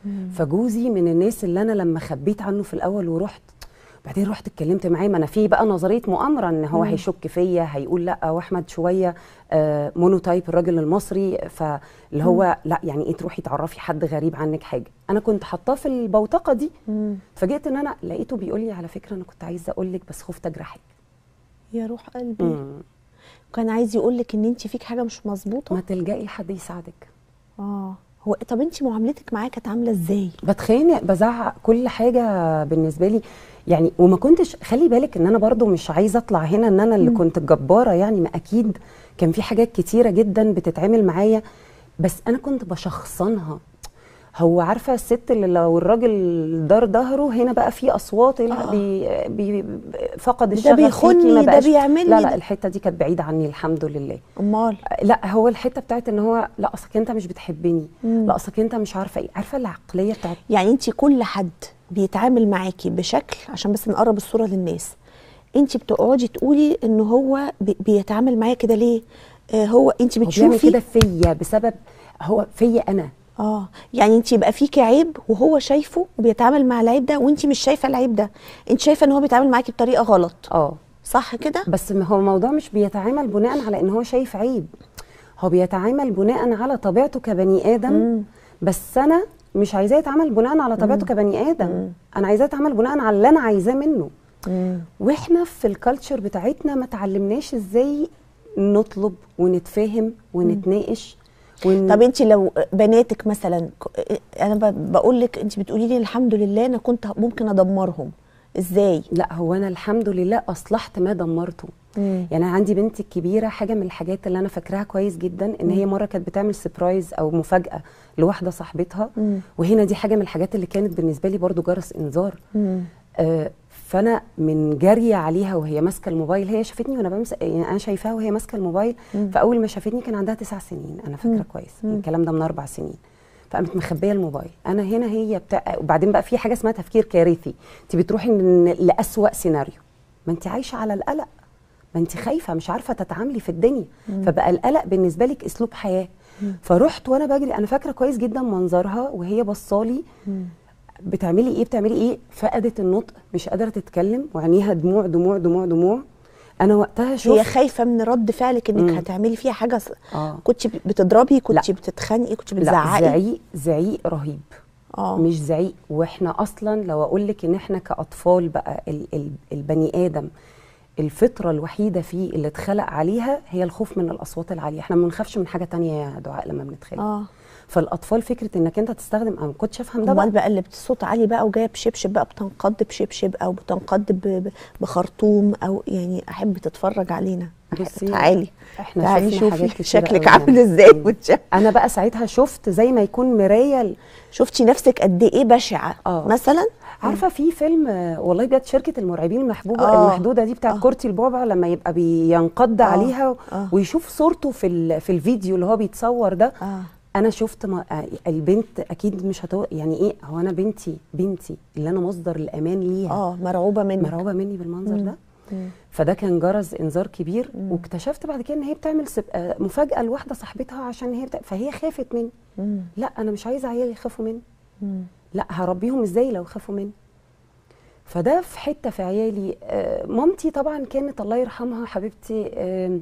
فجوزي من الناس اللي انا لما خبيت عنه في الاول ورحت بعدين رحت اتكلمت معاه ما انا في بقى نظريه مؤامره ان هو هيشك فيا هيقول لا واحمد شويه آه مونوتايب الراجل المصري فاللي هو لا يعني ايه تروحي تعرفي حد غريب عنك حاجه انا كنت حاطاه في البوتقه دي فجئت ان انا لقيته بيقول لي على فكره انا كنت عايزه اقول لك بس خفت اجرحك يا روح قلبي مم. وكان عايز يقول لك ان انت فيك حاجه مش مظبوطه ما تلجئي لحد يساعدك اه هو طب انت معاملتك معاه كانت عامله ازاي بتخانق بزعق كل حاجه بالنسبه لي يعني وما كنتش خلي بالك ان انا برضو مش عايزه اطلع هنا ان انا اللي كنت الجباره يعني ما اكيد كان في حاجات كتيره جدا بتتعمل معايا بس انا كنت بشخصنها هو عارفه الست اللي لو الراجل دار ظهره هنا بقى في اصوات لا آه. بي بي فقد ده الشغف فيكي، بيخوني، ما ده بقاش- بيعمل لا لي لا ده. الحته دي كانت بعيده عني الحمد لله امال لا هو الحته بتاعت ان هو لا اصلك انت مش بتحبني مم. لا اصلك انت مش عارفه ايه عارفه العقليه بتاعت يعني انت كل حد بيتعامل معاكي بشكل عشان بس نقرب الصوره للناس انت بتقعدي تقولي ان هو بي- بيتعامل معايا كده ليه آه هو انت هو بيعمل بتشوفي كده فيا بسبب هو فيا انا اه يعني انت يبقى فيكي عيب وهو شايفه وبيتعامل مع العيب ده وانت مش شايفه العيب ده انت شايفه ان هو بيتعامل معاكي بطريقه غلط اه صح كده بس ما هو الموضوع مش بيتعامل بناء على ان هو شايف عيب هو بيتعامل بناء على طبيعته كبني ادم مم. بس انا مش عايزاه يتعامل بناء على طبيعته كبني ادم انا عايزاه يتعامل بناء على اللي انا عايزاه منه مم. واحنا في الكالتشر بتاعتنا ما تعلمناش ازاي نطلب ونتفاهم ونتناقش ون... طب انت لو بناتك مثلا ك- انا بقول لك انت بتقولي لي الحمد لله انا كنت ممكن ادمرهم ازاي لا هو انا الحمد لله اصلحت ما دمرته مم. يعني انا عندي بنتي الكبيره حاجه من الحاجات اللي انا فاكراها كويس جدا ان هي مره كانت بتعمل سربرايز او مفاجاه لواحده صاحبتها مم. وهنا دي حاجه من الحاجات اللي كانت بالنسبه لي برضو جرس انذار مم. آه فانا من جري عليها وهي ماسكه الموبايل هي شافتني وانا بمسك يعني انا شايفاها وهي ماسكه الموبايل فاول ما شافتني كان عندها تسع سنين انا فاكره كويس الكلام ده من اربع سنين فقامت مخبيه الموبايل انا هنا هي بتاع وبعدين بقى في حاجه اسمها تفكير كارثي انت بتروحي من لاسوا سيناريو ما انت عايشه على القلق ما انت خايفه مش عارفه تتعاملي في الدنيا فبقى القلق بالنسبه لك اسلوب حياه فرحت وانا بجري انا فاكره كويس جدا منظرها وهي بصالي بتعملي ايه بتعملي ايه فقدت النطق مش قادره تتكلم وعينيها دموع دموع دموع دموع انا وقتها شفت هي خايفه من رد فعلك انك مم. هتعملي فيها حاجه س... اه كنت بتضربي كنت لا. بتتخانقي كنت لا بتزعقي زعيق زعيق رهيب اه مش زعيق واحنا اصلا لو اقول لك ان احنا كاطفال بقى ال ال البني ادم الفطره الوحيده فيه اللي اتخلق عليها هي الخوف من الاصوات العاليه احنا ما بنخافش من حاجه تانية يا دعاء لما بنتخانق اه فالاطفال فكره انك انت تستخدم انا ما كنتش افهم ده امال بقى بقى اللي بصوت عالي بقى وجايه بشبشب بقى بتنقض بشبشب او بتنقض ب- ب- بخرطوم او يعني احب تتفرج علينا بصي، تعالي احنا تعالي شفنا حاجات شوفي كتيرة شكلك قوي عامل يعني. ازاي مم. وتش- انا بقى ساعتها شفت زي ما يكون مرايه ل- شفتي نفسك قد ايه بشعه آه. مثلا عارفه في فيلم آه، والله بجد شركه المرعبين المحبوبه آه. المحدوده دي بتاعت آه. كورتي البعبع لما يبقى بينقض عليها آه. ويشوف صورته في ال- في الفيديو اللي هو بيتصور ده اه انا شفت ما آه، البنت اكيد مش هتو يعني ايه هو انا بنتي بنتي اللي انا مصدر الامان ليها اه مرعوبه منك مرعوبه مني بالمنظر ده مم. فده كان جرس انذار كبير واكتشفت بعد كده ان هي بتعمل سب... آه، مفاجاه لواحده صاحبتها عشان هي بتا... فهي خافت مني مم. لا انا مش عايزه عيالي يخافوا مني مم. لا هربيهم ازاي لو خافوا مني فده في حته في عيالي آه، مامتي طبعا كانت الله يرحمها حبيبتي آم،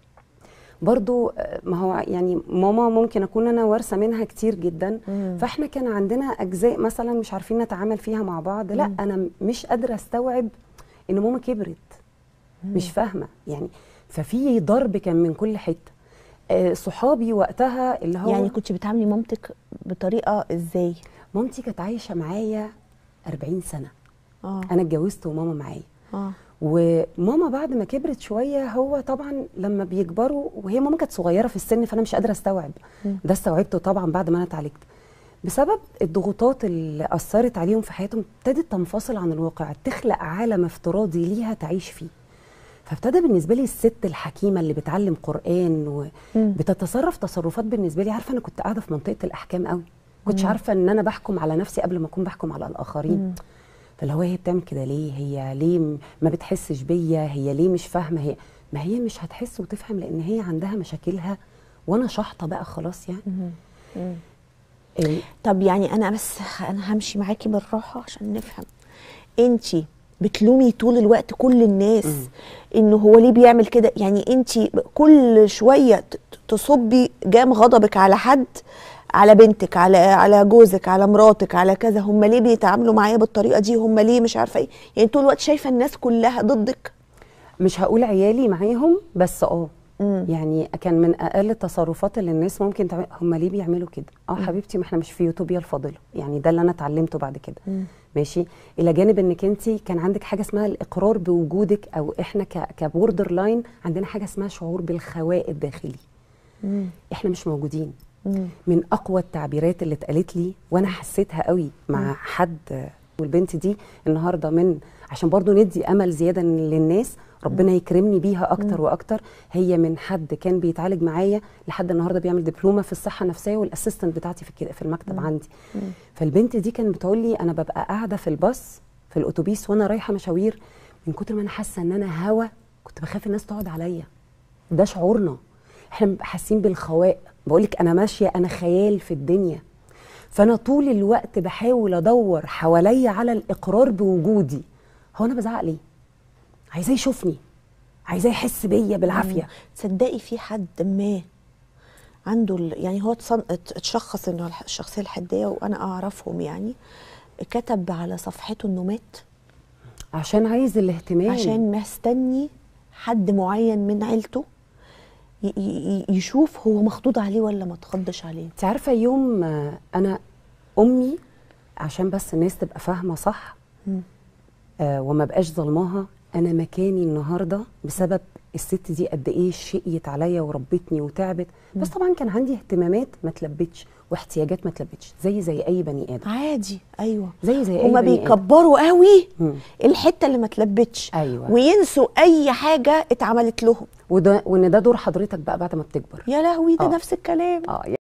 برضو آه، ما هو يعني ماما ممكن اكون انا وارثه منها كتير جدا مم. فاحنا كان عندنا اجزاء مثلا مش عارفين نتعامل فيها مع بعض لا انا مش قادره استوعب ان ماما كبرت مش فاهمه يعني ففي ضرب كان من كل حته آه، صحابي وقتها اللي هو يعني كنت بتعاملي مامتك بطريقه ازاي مامتي كانت عايشه معايا 40 سنه اه انا اتجوزت وماما معايا اه وماما بعد ما كبرت شويه هو طبعا لما بيكبروا وهي ماما كانت صغيره في السن فانا مش قادره استوعب ده استوعبته طبعا بعد ما انا اتعالجت بسبب الضغوطات اللي اثرت عليهم في حياتهم ابتدت تنفصل عن الواقع تخلق عالم افتراضي ليها تعيش فيه فابتدى بالنسبه لي الست الحكيمه اللي بتعلم قران وبتتصرف تصرفات بالنسبه لي عارفه انا كنت قاعده في منطقه الاحكام قوي كنتش عارفه ان انا بحكم على نفسي قبل ما اكون بحكم على الاخرين فاللي هو هي بتعمل كده ليه هي ليه م- ما بتحسش بيا هي ليه مش فاهمه هي ما هي مش هتحس وتفهم لان هي عندها مشاكلها وانا شحطه بقى خلاص يعني ال- طب يعني انا بس انا همشي معاكي بالراحه عشان نفهم انت بتلومي طول الوقت كل الناس انه هو ليه بيعمل كده يعني انت كل شويه ت- ت- تصبي جام غضبك على حد على بنتك على على جوزك على مراتك على كذا هم ليه بيتعاملوا معايا بالطريقه دي هم ليه مش عارفه ايه يعني طول الوقت شايفه الناس كلها ضدك مش هقول عيالي معاهم بس اه مم. يعني كان من اقل التصرفات اللي الناس ممكن تعمل هم ليه بيعملوا كده اه حبيبتي ما احنا مش في يوتوبيا الفاضله يعني ده اللي انا اتعلمته بعد كده ماشي الى جانب انك انت كان عندك حاجه اسمها الاقرار بوجودك او احنا ك كبوردر لاين عندنا حاجه اسمها شعور بالخواء الداخلي احنا مش موجودين من اقوى التعبيرات اللي اتقالت لي وانا حسيتها قوي مع حد والبنت دي النهارده من عشان برضو ندي امل زياده للناس ربنا يكرمني بيها اكتر واكتر هي من حد كان بيتعالج معايا لحد النهارده بيعمل دبلومه في الصحه النفسيه والاسيستنت بتاعتي في الك- في المكتب عندي فالبنت دي كانت بتقول لي انا ببقى قاعده في الباص في الاتوبيس وانا رايحه مشاوير من كتر ما انا حاسه ان انا هوا كنت بخاف الناس تقعد عليا ده شعورنا احنا بنبقى حاسين بالخواء بقول لك انا ماشيه انا خيال في الدنيا فانا طول الوقت بحاول ادور حواليا على الاقرار بوجودي هو انا بزعق ليه عايزاه يشوفني عايزاه يحس بيا بالعافيه تصدقي في حد ما عنده ال- يعني هو اتصن- ات- اتشخص انه الح- الشخصيه الحديه وانا اعرفهم يعني كتب على صفحته انه مات عشان عايز الاهتمام عشان مستني حد معين من عيلته ي- ي- يشوف هو مخضوض عليه ولا ما اتخضش عليه انت عارفه يوم ما انا امي عشان بس الناس تبقى فاهمه صح آه وما بقاش ظلماها انا مكاني النهارده بسبب الست دي قد ايه شقيت عليا وربتني وتعبت بس طبعا كان عندي اهتمامات ما تلبتش واحتياجات ما تلبتش زي زي اي بني ادم عادي ايوه زي زي اي هما بني آدم. بيكبروا قوي مم. الحته اللي ما اتلبتش أيوة. وينسوا اي حاجه اتعملت لهم وده وان ده دور حضرتك بقى بعد ما بتكبر يا لهوي ده آه. نفس الكلام اه